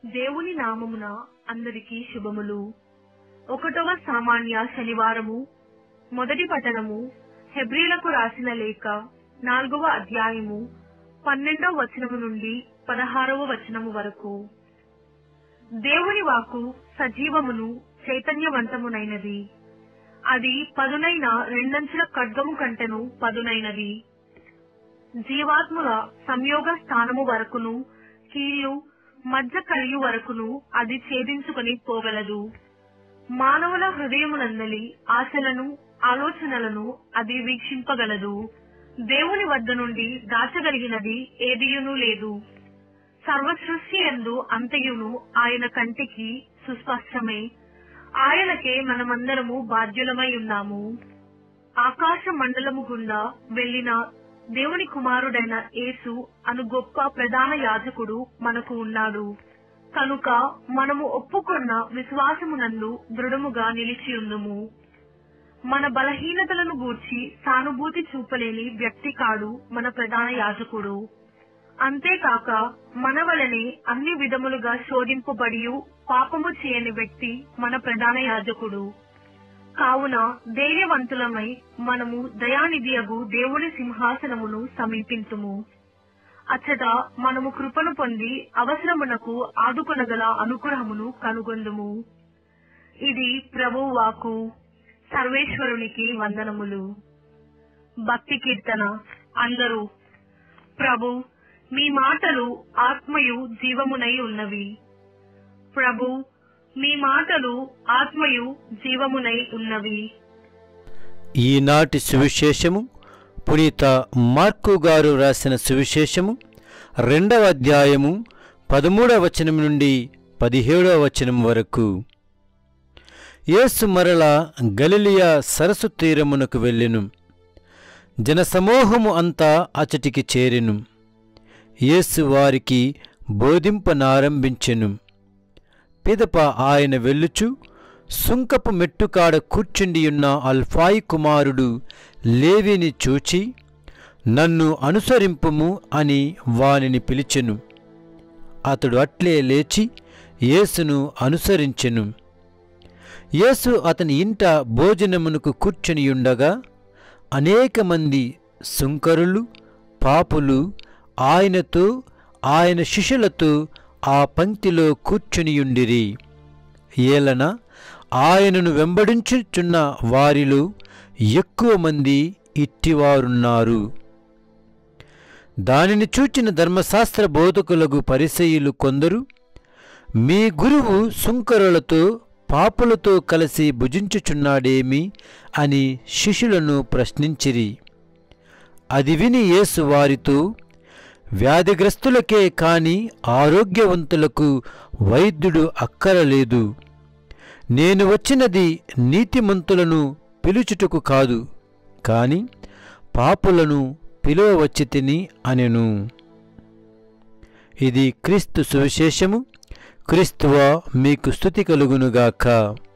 దేవుని నామమున అందరికీ శుభములు ఒకటవ సామాన్య శనివారము మొదటి పఠనము హెబ్రీలకు రాసిన లేఖ నాలుగవ అధ్యాయము పన్నెండవ వచనము నుండి పదహారవ వచనము వరకు దేవుని వాకు సజీవమును చైతన్యవంతమునైనది అది పదునైన రెండంచుల ఖడ్గము కంటెను పదునైనది జీవాత్ముల సంయోగ స్థానము వరకును కీళ్ళు మధ్య కలియు వరకును అది ఛేదించుకొని పోగలదు మానవుల హృదయమునందలి ఆశలను ఆలోచనలను అది వీక్షింపగలదు దేవుని వద్ద నుండి దాచగలిగినది ఏదియును లేదు సర్వసృష్టి ఎందు అంతయును ఆయన కంటికి సుస్పష్టమే ఆయనకే మనమందరము బాధ్యులమై ఉన్నాము ఆకాశ మండలము గుండా వెళ్లిన దేవుని కుమారుడైన యేసు అను గొప్ప ప్రధాన యాజకుడు మనకు ఉన్నాడు కనుక మనము ఒప్పుకున్న విశ్వాసమునందు దృఢముగా నిలిచియుందుము మన బలహీనతలను గూర్చి సానుభూతి చూపలేని వ్యక్తి కాడు మన ప్రధాన యాజకుడు అంతేకాక మన వలనే అన్ని విధములుగా శోధింపబడి పాపము చేయని వ్యక్తి మన ప్రధాన యాజకుడు కావున ధైర్యవంతులమై మనము దయానిధియగు దేవుని సింహాసనమును సమీపింతుము అచ్చట మనము కృపను పొంది అవసరమునకు ఆదుకొనగల అనుగ్రహమును కనుగొందుము ఇది ప్రభువు వాకు సర్వేశ్వరునికి వందనములు భక్తి కీర్తన అందరూ ప్రభు మీ మాటలు ఆత్మయు జీవమునై ఉన్నవి ప్రభు మీ మాటలు ఆత్మయు జీవమునై ఉన్నవి ఈనాటి సువిశేషము పునీత మార్కు గారు రాసిన సువిశేషము రెండవ అధ్యాయము పదమూడవ వచనం నుండి పదిహేడవ వచనం వరకు యేసు మరల గలిలియా సరస్సు తీరమునకు వెళ్ళెను జనసమూహము అంతా అచటికి చేరెను యేసు వారికి బోధింపనారంభించెను పిదప ఆయన వెళ్ళుచు సుంకపు మెట్టుకాడ కూర్చుండియున్న అల్ఫాయి కుమారుడు లేవిని చూచి నన్ను అనుసరింపుము అని వానిని పిలిచెను అతడు అట్లే లేచి యేసును అనుసరించెను యేసు అతని ఇంట భోజనమునకు కూర్చునియుండగా అనేక మంది సుంకరులు పాపులు ఆయనతో ఆయన శిష్యులతో ఆ పంక్తిలో కూర్చునియుండిరి ఏలన ఆయనను వెంబడించుచున్న వారిలో ఎక్కువ మంది ఇట్టివారున్నారు దానిని చూచిన ధర్మశాస్త్ర బోధకులకు పరిసయులు కొందరు మీ గురువు సుంకరులతో పాపులతో కలిసి భుజించుచున్నాడేమి అని శిష్యులను ప్రశ్నించిరి అది విని యేసు వారితో వ్యాధిగ్రస్తులకే కాని ఆరోగ్యవంతులకు వైద్యుడు అక్కరలేదు నేను వచ్చినది నీతిమంతులను పిలుచుటకు కాదు కాని పాపులను పిలువవచ్చి తిని అనెను ఇది క్రీస్తు సువిశేషము క్రీస్తువ మీకు స్థుతి కలుగునుగాక